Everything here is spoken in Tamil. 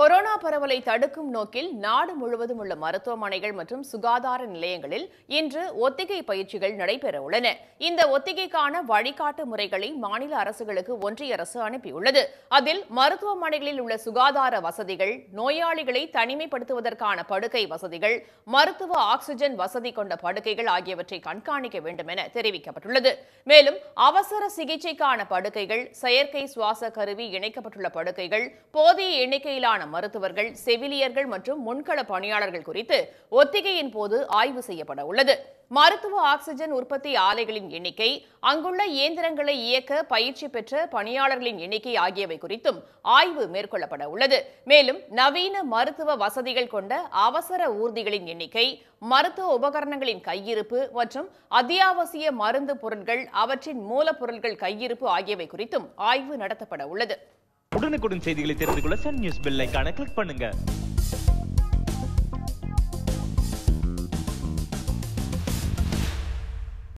கொரோனா பரவலை தடுக்கும் நோக்கில் நாடு முழுவதும் உள்ள மருத்துவமனைகள் மற்றும் சுகாதார நிலையங்களில் இன்று ஒத்திகை பயிற்சிகள் நடைபெற உள்ளன இந்த ஒத்திகைக்கான வழிகாட்டு முறைகளை மாநில அரசுகளுக்கு ஒன்றிய அரசு அனுப்பியுள்ளது அதில் மருத்துவமனைகளில் உள்ள சுகாதார வசதிகள் நோயாளிகளை தனிமைப்படுத்துவதற்கான படுக்கை வசதிகள் மருத்துவ ஆக்ஸிஜன் வசதி கொண்ட படுக்கைகள் ஆகியவற்றை கண்காணிக்க வேண்டும் என தெரிவிக்கப்பட்டுள்ளது மேலும் அவசர சிகிச்சைக்கான படுக்கைகள் செயற்கை சுவாச கருவி இணைக்கப்பட்டுள்ள படுக்கைகள் போதிய எண்ணிக்கையிலான மருத்துவர்கள் செவிலியர்கள் மற்றும் முன்கள பணியாளர்கள் குறித்து ஒத்திகையின் போது ஆய்வு செய்யப்பட உள்ளது மருத்துவ ஆக்ஸிஜன் உற்பத்தி ஆலைகளின் எண்ணிக்கை அங்குள்ள இயந்திரங்களை இயக்க பயிற்சி பெற்ற பணியாளர்களின் எண்ணிக்கை ஆகியவை குறித்தும் ஆய்வு மேற்கொள்ளப்பட உள்ளது மேலும் நவீன மருத்துவ வசதிகள் கொண்ட அவசர ஊர்திகளின் எண்ணிக்கை மருத்துவ உபகரணங்களின் கையிருப்பு மற்றும் அத்தியாவசிய மருந்து பொருட்கள் அவற்றின் மூலப்பொருட்கள் கையிருப்பு ஆகியவை குறித்தும் ஆய்வு நடத்தப்பட உள்ளது உடனுக்குடன் செய்திகளை தெரிந்து கொள்ள சன் நியூஸ் பெல் ஐகானை கிளிக் பண்ணுங்க